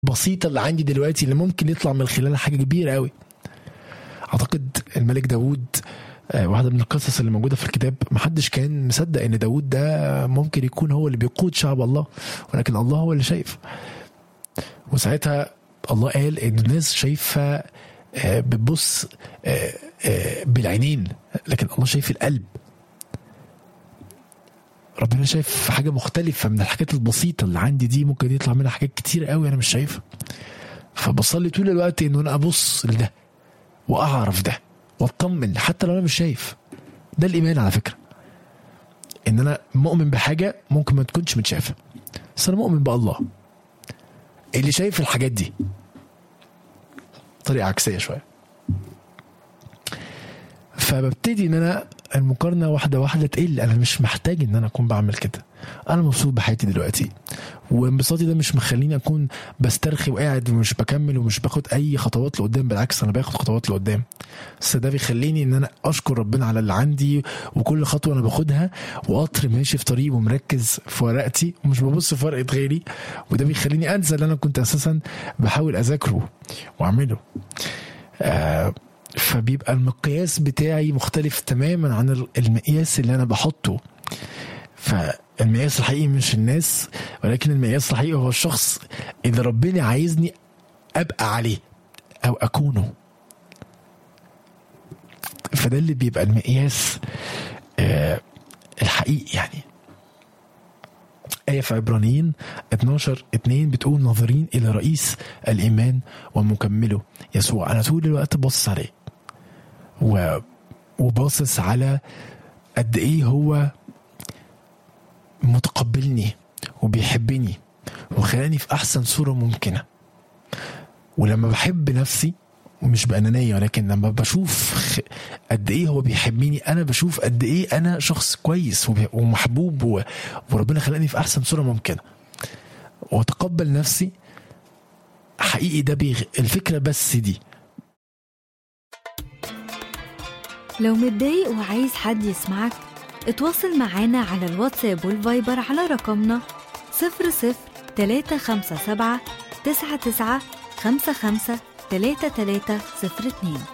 البسيطه اللي عندي دلوقتي اللي ممكن يطلع من خلالها حاجه كبيره قوي اعتقد الملك داوود آه، واحدة من القصص اللي موجودة في الكتاب محدش كان مصدق ان داوود ده ممكن يكون هو اللي بيقود شعب الله ولكن الله هو اللي شايف وساعتها الله قال ان الناس شايفة آه، بتبص آه، آه، بالعينين لكن الله شايف القلب ربنا شايف حاجة مختلفة من الحاجات البسيطة اللي عندي دي ممكن يطلع منها حاجات كتير قوي أنا مش شايفها فبصلي طول الوقت إنه أنا أبص لده وأعرف ده واطمن حتى لو أنا مش شايف ده الإيمان على فكرة إن أنا مؤمن بحاجة ممكن ما تكونش متشافة بس أنا مؤمن بالله اللي شايف الحاجات دي طريقة عكسية شوية فببتدي ان انا المقارنه واحده واحده تقل انا مش محتاج ان انا اكون بعمل كده انا مبسوط بحياتي دلوقتي وانبساطي ده مش مخليني اكون بسترخي وقاعد ومش بكمل ومش باخد اي خطوات لقدام بالعكس انا باخد خطوات لقدام بس ده بيخليني ان انا اشكر ربنا على اللي عندي وكل خطوه انا باخدها وقطر ماشي في طريق ومركز في ورقتي ومش ببص في ورقه غيري وده بيخليني انسى اللي انا كنت اساسا بحاول اذاكره واعمله آه فبيبقى المقياس بتاعي مختلف تماما عن المقياس اللي انا بحطه فالمقياس الحقيقي مش الناس ولكن المقياس الحقيقي هو الشخص اللي ربنا عايزني ابقى عليه او اكونه فده اللي بيبقى المقياس آه الحقيقي يعني آية في عبرانيين 12 2 بتقول ناظرين إلى رئيس الإيمان ومكمله يسوع أنا طول الوقت باصص عليه و... وباصص على قد إيه هو متقبلني وبيحبني وخلاني في أحسن صورة ممكنة ولما بحب نفسي مش بأنانية ولكن لما بشوف خ- قد ايه هو بيحبني انا بشوف قد ايه انا شخص كويس وبي- ومحبوب و- وربنا خلقني في احسن صورة ممكنة واتقبل نفسي حقيقي ده بيغ... الفكرة بس دي لو متضايق وعايز حد يسمعك اتواصل معانا على الواتساب والفايبر على رقمنا 00 357 99 55 3302